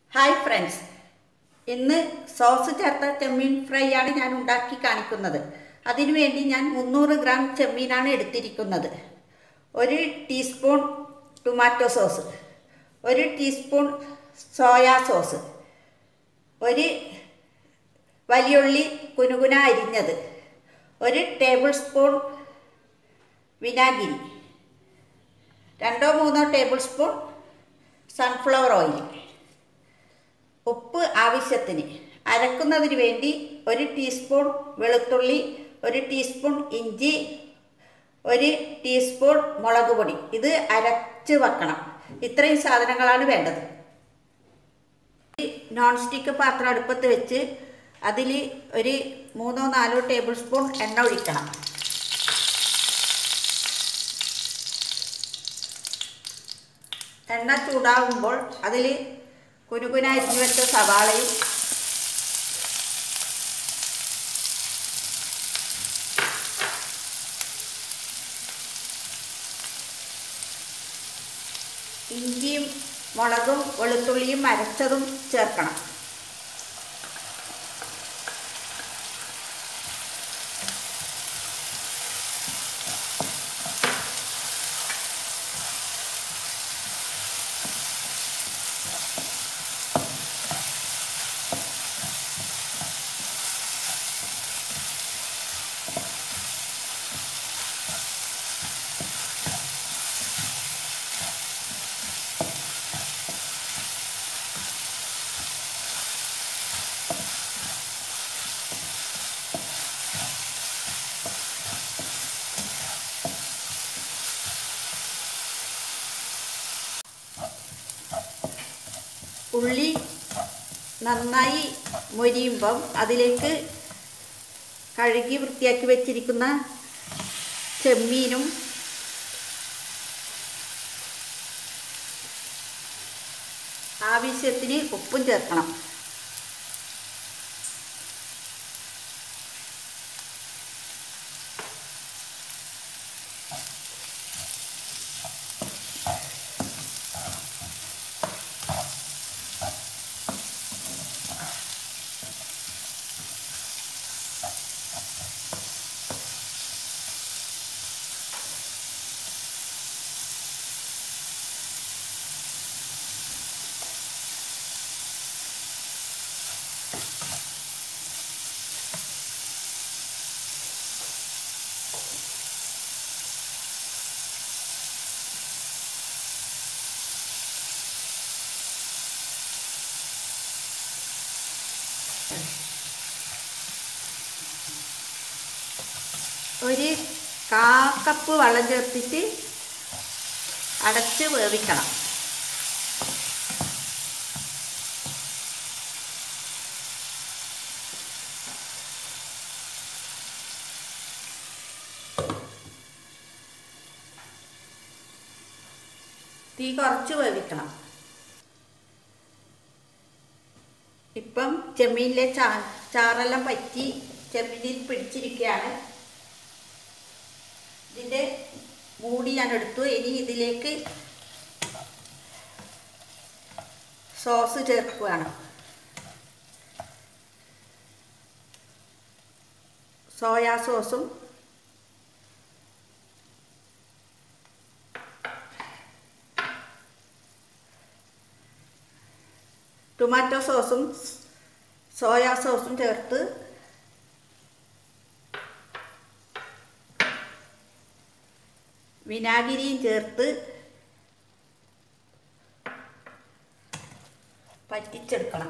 hi friends ഇന്ന് sauce ചേർത്ത ചെമ്മീൻ ഫ്രൈ ആണ് ഞാൻ ഉണ്ടാക്കി കാണിക്കുന്നത് അതിനുവേണ്ടി ഞാൻ മുന്നൂറ് ഗ്രാം ചെമ്മീനാണ് എടുത്തിരിക്കുന്നത് ഒരു ടീസ്പൂൺ ടൊമാറ്റോ സോസ് ഒരു ടീസ്പൂൺ സോയാ സോസ് ഒരു വലിയുള്ളി കുനുകുന അരിഞ്ഞത് ഒരു ടേബിൾ സ്പൂൺ വിനാഗിരി രണ്ടോ മൂന്നോ ടേബിൾ സ്പൂൺ സൺഫ്ലവർ ഓയിൽ ഉപ്പ് ആവശ്യത്തിന് അരക്കുന്നതിന് വേണ്ടി ഒരു ടീസ്പൂൺ വെളുത്തുള്ളി ഒരു ടീസ്പൂൺ ഇഞ്ചി ഒരു ടീസ്പൂൺ മുളക് പൊടി ഇത് അരച്ച് വെക്കണം ഇത്രയും സാധനങ്ങളാണ് വേണ്ടത് നോൺ സ്റ്റിക്ക് പാത്രം അടുപ്പത്ത് വെച്ച് അതിൽ ഒരു മൂന്നോ നാലോ ടേബിൾ സ്പൂൺ എണ്ണ ഒഴിക്കണം എണ്ണ ചൂടാകുമ്പോൾ അതിൽ കുനുകുന അരിഞ്ഞു വെച്ച സവാളയും ഇഞ്ചിയും മുളകും വെളുത്തുള്ളിയും അരച്ചതും ചേർക്കണം ഉള്ളി നന്നായി മൊരിയുമ്പം അതിലേക്ക് കഴുകി വൃത്തിയാക്കി വെച്ചിരിക്കുന്ന ചെമ്മീനും ആവശ്യത്തിന് ഉപ്പും ചേർക്കണം ഒരു കാ കപ്പ് വെള്ളം ചേർത്തിട്ട് അടച്ച് വേവിക്കണം തീ കുറച്ച് വേവിക്കണം ഇപ്പം ചെമ്മീനിലെ ചാ ചാറെല്ലാം പറ്റി ചെമ്മീനിൽ പിടിച്ചിരിക്കുകയാണ് ഇതിൻ്റെ മൂടി ഞാൻ എടുത്തു ഇനി ഇതിലേക്ക് സോസ് ചേർക്കുകയാണ് സോയാ സോസും ടൊമാറ്റോ സോസും സോയാ സോസും ചേർത്ത് വിനാഗിരിയും ചേർത്ത് പറ്റിച്ചെടുക്കണം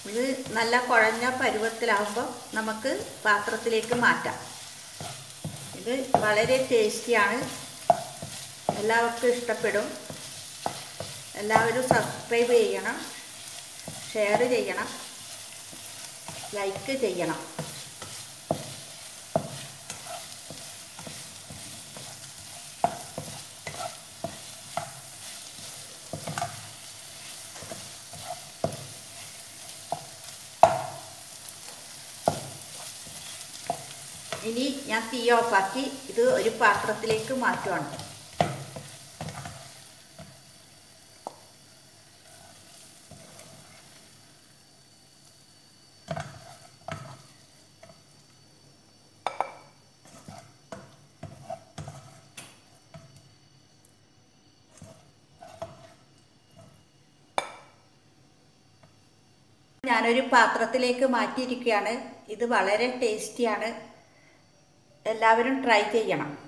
ഇത് നല്ല കുഴഞ്ഞ പരുവത്തിലാകുമ്പോൾ നമുക്ക് പാത്രത്തിലേക്ക് മാറ്റാം ഇത് വളരെ ടേസ്റ്റിയാണ് എല്ലാവർക്കും ഇഷ്ടപ്പെടും എല്ലാവരും സബ്സ്ക്രൈബ് ചെയ്യണം ഷെയർ ചെയ്യണം ലൈക്ക് ചെയ്യണം ഇനി ഞാൻ തീ ഓഫാക്കി ഇത് ഒരു പാത്രത്തിലേക്ക് മാറ്റുവാണ് ഞാനൊരു പാത്രത്തിലേക്ക് മാറ്റിയിരിക്കുകയാണ് ഇത് വളരെ ടേസ്റ്റിയാണ് എല്ലാവരും ട്രൈ ചെയ്യണം